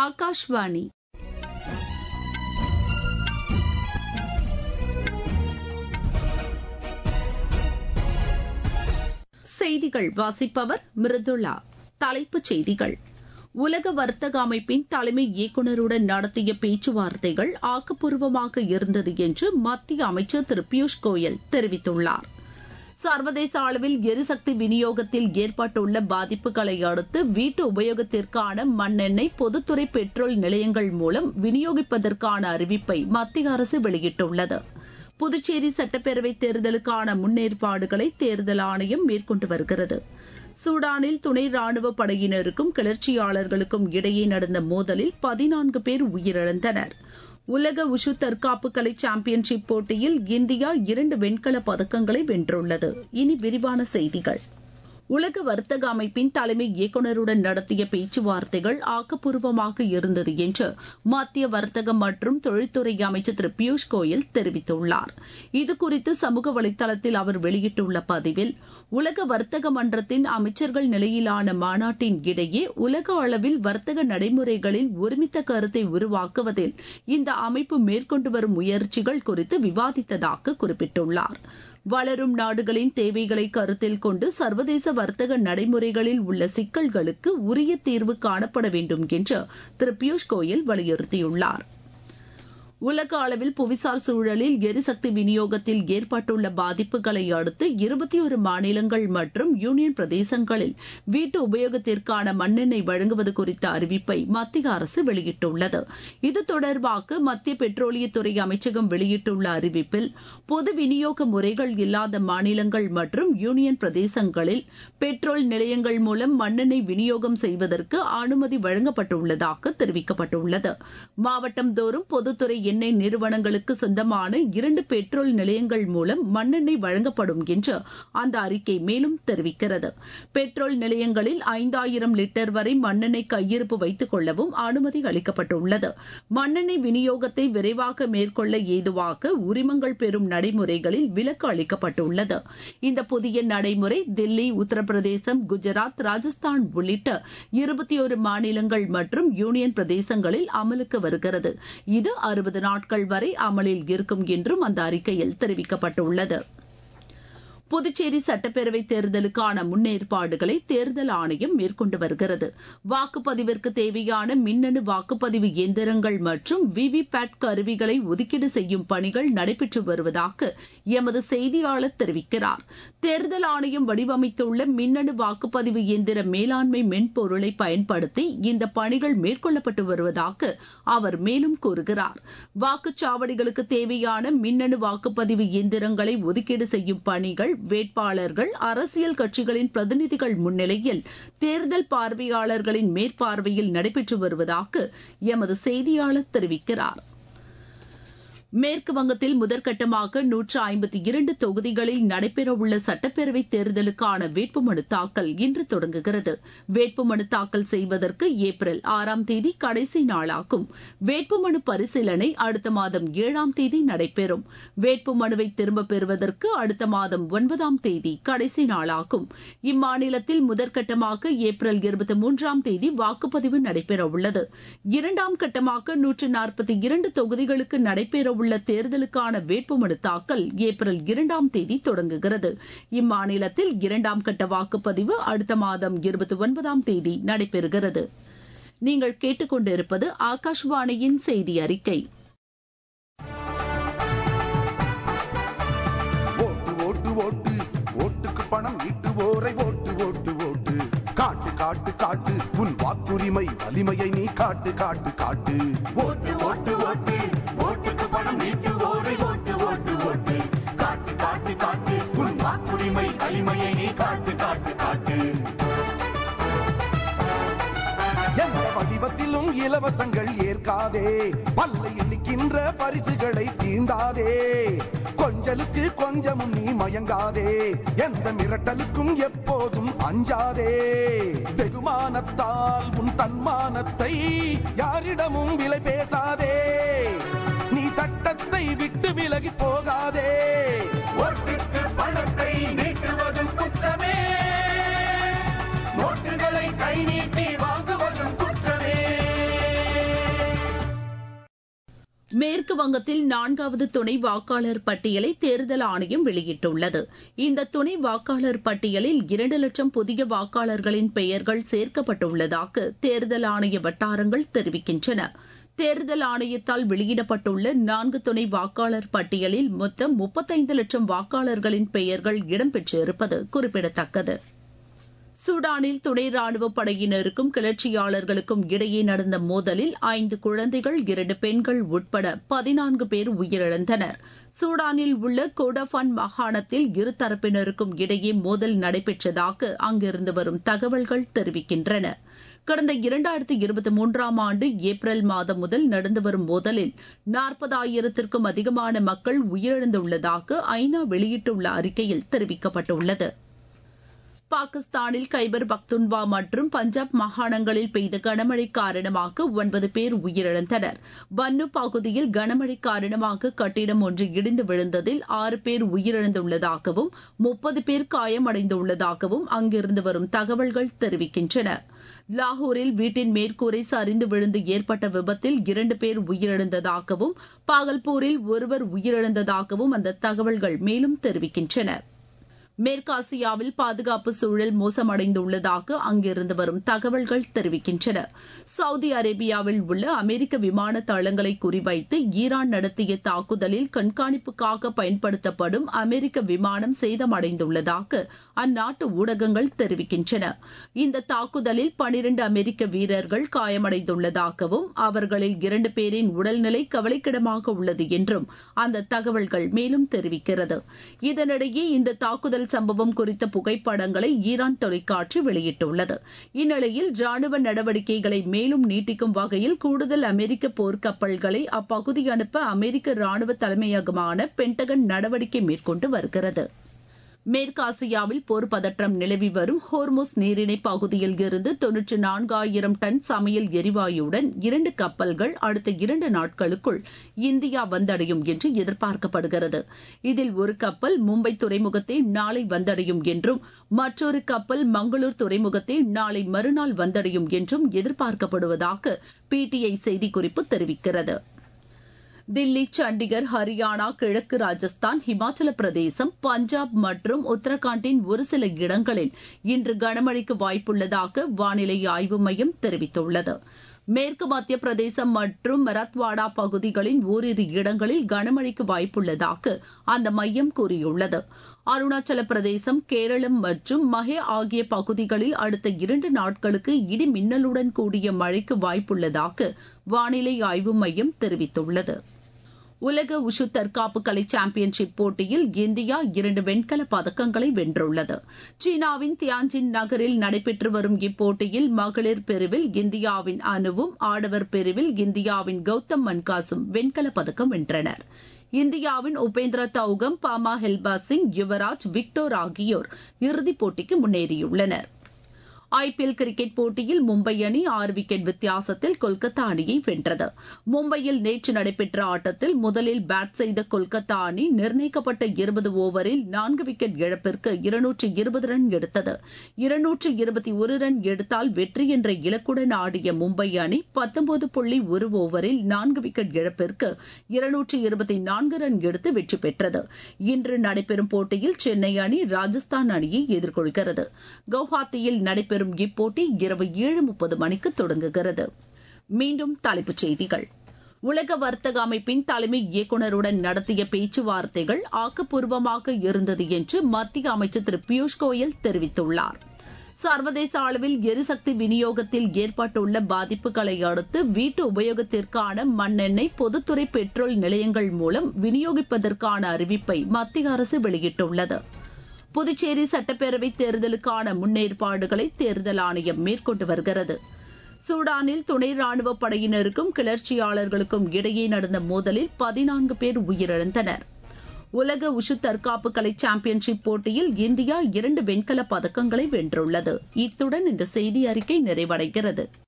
ஆகாஷ்வாணி செய்திகள் வாசிப்பவர் மிருதுளா தலைப்புச் செய்திகள் உலக வர்த்தக அமைப்பின் தலைமை இயக்குநருடன் நடத்திய பேச்சுவார்த்தைகள் ஆக்கப்பூர்வமாக இருந்தது என்று மத்திய அமைச்சர் திரு பியூஷ் கோயல் தெரிவித்துள்ளார் சர்வதேச அளவில் எரிசக்தி விநியோகத்தில் ஏற்பட்டுள்ள பாதிப்புகளை அடுத்து வீட்டு உபயோகத்திற்கான மண்ணெண்ணெய் பொதுத்துறை பெட்ரோல் நிலையங்கள் மூலம் விநியோகிப்பதற்கான அறிவிப்பை மத்திய அரசு வெளியிட்டுள்ளது புதுச்சேரி சட்டப்பேரவை தேர்தலுக்கான முன்னேற்பாடுகளை தேர்தல் ஆணையம் மேற்கொண்டு வருகிறது சூடானில் துணை ராணுவ படையினருக்கும் கிளர்ச்சியாளர்களுக்கும் இடையே நடந்த மோதலில் பதினான்கு பேர் உயிரிழந்தனர் உலக உஷு தற்காப்பு கலை சாம்பியன்ஷிப் போட்டியில் இந்தியா இரண்டு வெண்கலப் பதக்கங்களை வென்றுள்ளது இனி விரிவான செய்திகள் உலக வர்த்தக அமைப்பின் தலைமை இயக்குநருடன் நடத்திய பேச்சுவார்த்தைகள் ஆக்கப்பூர்வமாக இருந்தது என்று மத்திய வர்த்தக மற்றும் தொழில்துறை அமைச்சர் திரு பியூஷ் கோயல் தெரிவித்துள்ளார் இதுகுறித்து சமூக வலைதளத்தில் அவர் வெளியிட்டுள்ள பதிவில் உலக வர்த்தக மன்றத்தின் அமைச்சர்கள் நிலையிலான மாநாட்டின் இடையே உலக அளவில் வர்த்தக நடைமுறைகளில் ஒருமித்த கருத்தை உருவாக்குவதில் இந்த அமைப்பு மேற்கொண்டு வரும் முயற்சிகள் குறித்து விவாதித்ததாக குறிப்பிட்டுள்ளார் வளரும் நாடுகளின் தேவைகளை கருத்தில் கொண்டு சர்வதேச வர்த்தக நடைமுறைகளில் உள்ள சிக்கல்களுக்கு உரிய தீர்வு காணப்பட வேண்டும் என்று திரு பியூஷ் கோயல் வலியுறுத்தியுள்ளார் உலக அளவில் புவிசார் சூழலில் எரிசக்தி விநியோகத்தில் ஏற்பட்டுள்ள பாதிப்புகளை அடுத்து இருபத்தி ஒரு மாநிலங்கள் மற்றும் யூனியன் பிரதேசங்களில் வீட்டு உபயோகத்திற்கான மண்ணெண்ணெய் வழங்குவது குறித்த அறிவிப்பை மத்திய அரசு வெளியிட்டுள்ளது இது தொடர்பாக மத்திய பெட்ரோலியத்துறை அமைச்சகம் வெளியிட்டுள்ள அறிவிப்பில் பொது விநியோக முறைகள் இல்லாத மாநிலங்கள் மற்றும் யூனியன் பிரதேசங்களில் பெட்ரோல் நிலையங்கள் மூலம் மண்ணெண்ணெய் விநியோகம் செய்வதற்கு அனுமதி வழங்கப்பட்டுள்ளதாக தெரிவிக்கப்பட்டுள்ளது மாவட்டம் தோறும் பொதுத்துறை எண்ணெய் நிறுவனங்களுக்கு சொந்தமான இரண்டு பெட்ரோல் நிலையங்கள் மூலம் மண்ணெண்ணெய் வழங்கப்படும் என்று அந்த அறிக்கை மேலும் தெரிவிக்கிறது பெட்ரோல் நிலையங்களில் ஐந்தாயிரம் லிட்டர் வரை மண்ணெண்ணெய் கையிருப்பு வைத்துக் கொள்ளவும் அனுமதி அளிக்கப்பட்டுள்ளது மண்ணெண்ணெய் விநியோகத்தை விரைவாக மேற்கொள்ள ஏதுவாக உரிமங்கள் பெறும் நடைமுறைகளில் விலக்கு அளிக்கப்பட்டுள்ளது இந்த புதிய நடைமுறை தில்லி உத்தரப்பிரதேசம் குஜராத் ராஜஸ்தான் உள்ளிட்ட இருபத்தி ஒரு மாநிலங்கள் மற்றும் யூனியன் பிரதேசங்களில் அமலுக்கு வருகிறது இது அறுபது நாட்கள் வரை அமலில் இருக்கும் என்றும் அந்த அறிக்கையில் தெரிவிக்கப்பட்டுள்ளது புதுச்சேரி சட்டப்பேரவை தேர்தலுக்கான முன்னேற்பாடுகளை தேர்தல் ஆணையம் மேற்கொண்டு வருகிறது வாக்குப்பதிவிற்கு தேவையான மின்னணு வாக்குப்பதிவு இயந்திரங்கள் மற்றும் விவிபேட் கருவிகளை ஒதுக்கீடு செய்யும் பணிகள் நடைபெற்று வருவதாக எமது செய்தியாளர் தெரிவிக்கிறார் தேர்தல் ஆணையம் வடிவமைத்துள்ள மின்னணு வாக்குப்பதிவு இயந்திர மேலாண்மை மென்பொருளை பயன்படுத்தி இந்த பணிகள் மேற்கொள்ளப்பட்டு வருவதாக அவர் மேலும் கூறுகிறார் வாக்குச்சாவடிகளுக்கு தேவையான மின்னணு வாக்குப்பதிவு இயந்திரங்களை ஒதுக்கீடு செய்யும் பணிகள் வேட்பாளர்கள் அரசியல் கட்சிகளின் பிரதிநிதிகள் முன்னிலையில் தேர்தல் பார்வையாளர்களின் மேற்பார்வையில் நடைபெற்று வருவதாக எமது செய்தியாளர் தெரிவிக்கிறார் மேற்கு வங்கத்தில் முதற்கட்டமாக நூற்று ஐம்பத்தி இரண்டு தொகுதிகளில் நடைபெறவுள்ள சட்டப்பேரவை தேர்தலுக்கான வேட்புமனு தாக்கல் இன்று தொடங்குகிறது வேட்புமனு தாக்கல் செய்வதற்கு ஏப்ரல் ஆறாம் தேதி கடைசி நாளாகும் வேட்புமனு பரிசீலனை அடுத்த மாதம் ஏழாம் தேதி நடைபெறும் வேட்புமனுவை திரும்பப் பெறுவதற்கு அடுத்த மாதம் ஒன்பதாம் தேதி கடைசி நாளாகும் இம்மாநிலத்தில் முதற்கட்டமாக ஏப்ரல் இருபத்தி மூன்றாம் தேதி வாக்குப்பதிவு நடைபெறவுள்ளது இரண்டாம் கட்டமாக நூற்று நாற்பத்தி இரண்டு தொகுதிகளுக்கு நடைபெற உள்ள தேர்தலுக்கான வேட்புமனு தாக்கல் ஏப்ரல் இரண்டாம் தேதி தொடங்குகிறது இம்மாநிலத்தில் இரண்டாம் கட்ட வாக்குப்பதிவு அடுத்த மாதம் இருபத்தி ஒன்பதாம் தேதி நடைபெறுகிறது நீங்கள் கேட்டுக்கொண்டிருப்பது ஆகாஷ்வாணியின் செய்தி அறிக்கை ஓட்டு ஓட்டு ஓட்டு ஓட்டுக்கு பணம் ஈட்டுவோரை ஓட்டு ஓட்டு ஓட்டு காட்டு காட்டு காட்டு உன் வாக்குரிமை வலிமையை நீ காட்டு காட்டு காட்டு ஓட்டு ஓட்டு ஓட்டு ஓட்டுக்கு பணம் நீட்டுவோரை ஓட்டு ஓட்டு ஓட்டு காட்டு காட்டு காட்டு உன் வாக்குரிமை வலிமையை நீ காட்டு காட்டு காட்டு எந்த வடிவத்திலும் இலவசங்கள் ஏற்காதே பல்லை இழிக்கின்ற பரிசுகளை தீண்டாதே கொஞ்சலுக்கு கொஞ்சமும் நீ மயங்காதே எந்த மிரட்டலுக்கும் எப்போதும் அஞ்சாதே வெகுமானத்தால் உன் தன்மானத்தை யாரிடமும் விலை பேசாதே நீ சட்டத்தை விட்டு விலகி போகாதே ஓட்டுக்கு பணத்தை நீட்டுவதும் குற்றமே நோட்டுகளை கை நீட்டி வாங்குவதும் குற்றமே மேற்கு வங்கத்தில் நான்காவது துணை வாக்காளர் பட்டியலை தேர்தல் ஆணையம் வெளியிட்டுள்ளது இந்த துணை வாக்காளர் பட்டியலில் இரண்டு லட்சம் புதிய வாக்காளர்களின் பெயர்கள் சேர்க்கப்பட்டுள்ளதாக தேர்தல் ஆணைய வட்டாரங்கள் தெரிவிக்கின்றன தேர்தல் ஆணையத்தால் வெளியிடப்பட்டுள்ள நான்கு துணை வாக்காளர் பட்டியலில் மொத்தம் முப்பத்தைந்து லட்சம் வாக்காளர்களின் பெயர்கள் இடம்பெற்றிருப்பது குறிப்பிடத்தக்கது சூடானில் துணை ராணுவப் படையினருக்கும் கிளர்ச்சியாளர்களுக்கும் இடையே நடந்த மோதலில் ஐந்து குழந்தைகள் இரண்டு பெண்கள் உட்பட பதினான்கு பேர் உயிரிழந்தனர் சூடானில் உள்ள கோடஃபான் மாகாணத்தில் இருதரப்பினருக்கும் இடையே மோதல் நடைபெற்றதாக அங்கிருந்து வரும் தகவல்கள் தெரிவிக்கின்றன கடந்த இரண்டாயிரத்தி இருபத்தி மூன்றாம் ஆண்டு ஏப்ரல் மாதம் முதல் நடந்து வரும் மோதலில் நாற்பதாயிரத்திற்கும் அதிகமான மக்கள் உயிரிழந்துள்ளதாக ஐநா வெளியிட்டுள்ள அறிக்கையில் தெரிவிக்கப்பட்டுள்ளது பாகிஸ்தானில் கைபர் பக்துன்வா மற்றும் பஞ்சாப் மாகாணங்களில் பெய்த கனமழை காரணமாக ஒன்பது பேர் உயிரிழந்தனர் பன்னு பகுதியில் கனமழை காரணமாக கட்டிடம் ஒன்று இடிந்து விழுந்ததில் ஆறு பேர் உயிரிழந்துள்ளதாகவும் முப்பது பேர் காயமடைந்துள்ளதாகவும் அங்கிருந்து வரும் தகவல்கள் தெரிவிக்கின்றன லாகூரில் வீட்டின் மேற்கூரை சரிந்து விழுந்து ஏற்பட்ட விபத்தில் இரண்டு பேர் உயிரிழந்ததாகவும் பாகல்பூரில் ஒருவர் உயிரிழந்ததாகவும் அந்த தகவல்கள் மேலும் தெரிவிக்கின்றன மேற்காசியாவில் பாதுகாப்பு சூழல் மோசமடைந்துள்ளதாக அங்கிருந்து வரும் தகவல்கள் தெரிவிக்கின்றன சவுதி அரேபியாவில் உள்ள அமெரிக்க விமான தளங்களை குறிவைத்து ஈரான் நடத்திய தாக்குதலில் கண்காணிப்புக்காக பயன்படுத்தப்படும் அமெரிக்க விமானம் சேதமடைந்துள்ளதாக அந்நாட்டு ஊடகங்கள் தெரிவிக்கின்றன இந்த தாக்குதலில் பனிரண்டு அமெரிக்க வீரர்கள் காயமடைந்துள்ளதாகவும் அவர்களில் இரண்டு பேரின் உடல்நிலை கவலைக்கிடமாக உள்ளது என்றும் அந்த தகவல்கள் மேலும் தெரிவிக்கிறது இதனிடையே இந்த தாக்குதல் சம்பவம் குறித்த புகைப்படங்களை ஈரான் தொலைக்காட்சி வெளியிட்டுள்ளது இந்நிலையில் ராணுவ நடவடிக்கைகளை மேலும் நீட்டிக்கும் வகையில் கூடுதல் அமெரிக்க போர்க்கப்பல்களை அப்பகுதி அனுப்ப அமெரிக்க ராணுவ தலைமையகமான பென்டகன் நடவடிக்கை மேற்கொண்டு வருகிறது மேற்காசியாவில் போர் பதற்றம் நிலவி வரும் ஹோர்முஸ் நீரிணை பகுதியில் இருந்து தொன்னூற்றி நான்காயிரம் டன் சமையல் எரிவாயுடன் இரண்டு கப்பல்கள் அடுத்த இரண்டு நாட்களுக்குள் இந்தியா வந்தடையும் என்று எதிர்பார்க்கப்படுகிறது இதில் ஒரு கப்பல் மும்பை துறைமுகத்தை நாளை வந்தடையும் என்றும் மற்றொரு கப்பல் மங்களூர் துறைமுகத்தை நாளை மறுநாள் வந்தடையும் என்றும் எதிர்பார்க்கப்படுவதாக பிடிஐ செய்திக்குறிப்பு தெரிவிக்கிறது தில்லி சண்டிகர் ஹரியானா கிழக்கு ராஜஸ்தான் ஹிமாச்சல பிரதேசம் பஞ்சாப் மற்றும் உத்தரகாண்டின் ஒரு சில இடங்களில் இன்று கனமழைக்கு வாய்ப்புள்ளதாக வானிலை ஆய்வு மையம் தெரிவித்துள்ளது மேற்கு மத்திய பிரதேசம் மற்றும் மராத்வாடா பகுதிகளின் ஓரிரு இடங்களில் கனமழைக்கு வாய்ப்புள்ளதாக அந்த மையம் கூறியுள்ளது அருணாச்சல பிரதேசம் கேரளம் மற்றும் மஹே ஆகிய பகுதிகளில் அடுத்த இரண்டு நாட்களுக்கு இடி மின்னலுடன் கூடிய மழைக்கு வாய்ப்புள்ளதாக வானிலை ஆய்வு மையம் தெரிவித்துள்ளது உலக உஷு தற்காப்பு கலை சாம்பியன்ஷிப் போட்டியில் இந்தியா இரண்டு வெண்கல பதக்கங்களை வென்றுள்ளது சீனாவின் தியான்ஜின் நகரில் நடைபெற்று வரும் இப்போட்டியில் மகளிர் பிரிவில் இந்தியாவின் அனுவும் ஆடவர் பிரிவில் இந்தியாவின் கௌதம் மன்காசும் வெண்கல பதக்கம் வென்றனர் இந்தியாவின் உபேந்திர தௌகம் பாமா ஹெல்பா சிங் யுவராஜ் விக்டோர் ஆகியோர் இறுதிப் போட்டிக்கு முன்னேறியுள்ளனா் ஐபிஎல் கிரிக்கெட் போட்டியில் மும்பை அணி ஆறு விக்கெட் வித்தியாசத்தில் கொல்கத்தா அணியை வென்றது மும்பையில் நேற்று நடைபெற்ற ஆட்டத்தில் முதலில் பேட் செய்த கொல்கத்தா அணி நிர்ணயிக்கப்பட்ட இருபது ஓவரில் நான்கு விக்கெட் இழப்பிற்கு இருநூற்று இருபது ரன் எடுத்தது இருநூற்று இருபத்தி ஒரு ரன் எடுத்தால் வெற்றி என்ற இலக்குடன் ஆடிய மும்பை அணி பத்தொன்பது புள்ளி ஒரு ஓவரில் நான்கு விக்கெட் இழப்பிற்கு இருநூற்று இருபத்தி நான்கு ரன் எடுத்து வெற்றி பெற்றது இன்று நடைபெறும் போட்டியில் சென்னை அணி ராஜஸ்தான் அணியை எதிர்கொள்கிறது கவுஹாத்தியில் நடைபெறும் நடைபெறும் இப்போட்டி இரவு ஏழு முப்பது மணிக்கு தொடங்குகிறது மீண்டும் தலைப்புச் செய்திகள் உலக வர்த்தக அமைப்பின் தலைமை இயக்குநருடன் நடத்திய பேச்சுவார்த்தைகள் ஆக்கப்பூர்வமாக இருந்தது என்று மத்திய அமைச்சர் திரு பியூஷ் கோயல் தெரிவித்துள்ளார் சர்வதேச அளவில் எரிசக்தி விநியோகத்தில் ஏற்பட்டுள்ள பாதிப்புகளை அடுத்து வீட்டு உபயோகத்திற்கான மண்ணெண்ணெய் பொதுத்துறை பெட்ரோல் நிலையங்கள் மூலம் விநியோகிப்பதற்கான அறிவிப்பை மத்திய அரசு வெளியிட்டுள்ளது புதுச்சேரி சட்டப்பேரவை தேர்தலுக்கான முன்னேற்பாடுகளை தேர்தல் ஆணையம் மேற்கொண்டு வருகிறது சூடானில் துணை ராணுவ படையினருக்கும் கிளர்ச்சியாளர்களுக்கும் இடையே நடந்த மோதலில் பதினான்கு பேர் உயிரிழந்தனர் உலக உஷு தற்காப்பு கலை சாம்பியன்ஷிப் போட்டியில் இந்தியா இரண்டு வெண்கல பதக்கங்களை வென்றுள்ளது இத்துடன் இந்த செய்தி அறிக்கை நிறைவடைகிறது